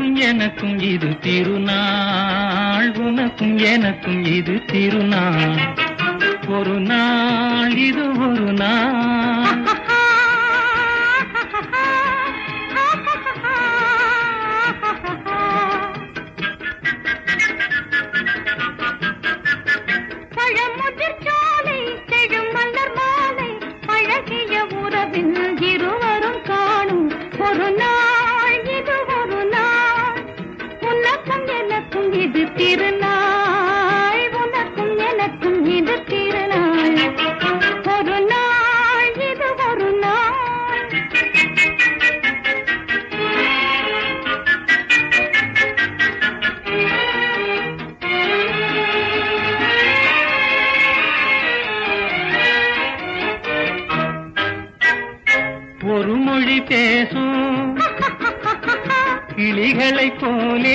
உனக்கும் எனக்கும் இது திருநாள் உனக்கும் எனக்கும் இது திருநாள் ஒரு நாள் இது ஒரு நாள் பழமுதிர் சோலை செழும் மலர் மாலை பழகிய உறவின் இருவரும் காணும் ஒரு நாள் இது ஒரு நாள் உனக்கும் எனக்கும் இது திருநாள் உனக்கும் எனக்கும் இது திருநாள் ஒரு நாள் இது ஒரு நாள் ஒரு மொழி பேசும் கிளிகளைப் போலே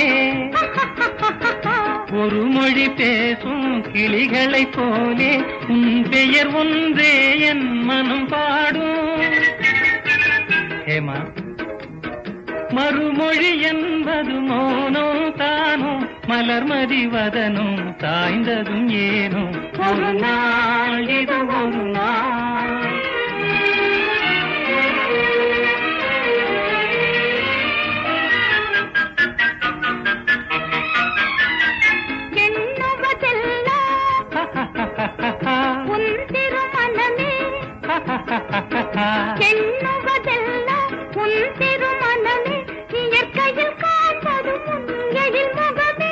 ஒரு மொழி பேசும் கிளிகளைப் போலே உன் பெயர் ஒன்றே என் மனம் பாடும் ஹேமா மறுமொழி என்பது மோனோ தானோ மலர்மதி வதனும் சாய்ந்ததும் ஏனோ ஒரு நாள் இது ஒரு நாள் எண்ணுவதெல்லாம் உன் திருமணமே எண்ணுவதெல்லாம் உன் திருமணமே இயற்கையில் காண்பதும் உன் எழில் முகமே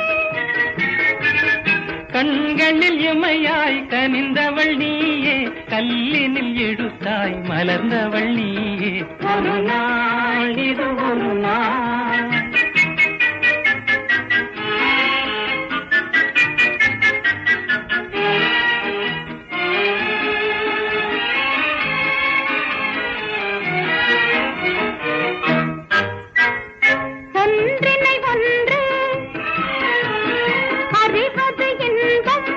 கண்களில் இமையாய் கனிந்தவள் நீயே கல்லினில் எடுத்தாய் மலர்ந்தவள் நீயே ஒரு நாள் இது ஒரு நாள் ஒன்றினை ஒன்று அறிவது இன்பம்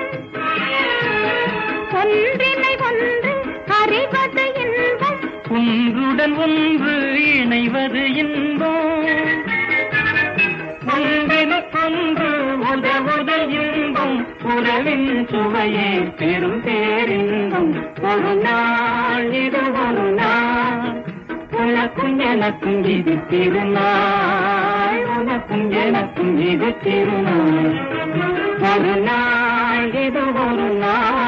ஒன்றினை ஒன்று அறிவது இன்பம் ஒன்றுடன் ஒன்று இணைவது இன்பம் ஒன்றினுக்கொன்று உதவுதல் இன்பம் உறவின் சுவையே பெரும் பேரின்பம் ஒரு நாள் இது ஒரு நாள் உனக்கும் எனக்கும் இது திருநாள் உனக்கும் எனக்கும் இது திருநாள் ஒரு நாள் இது ஒரு நாள்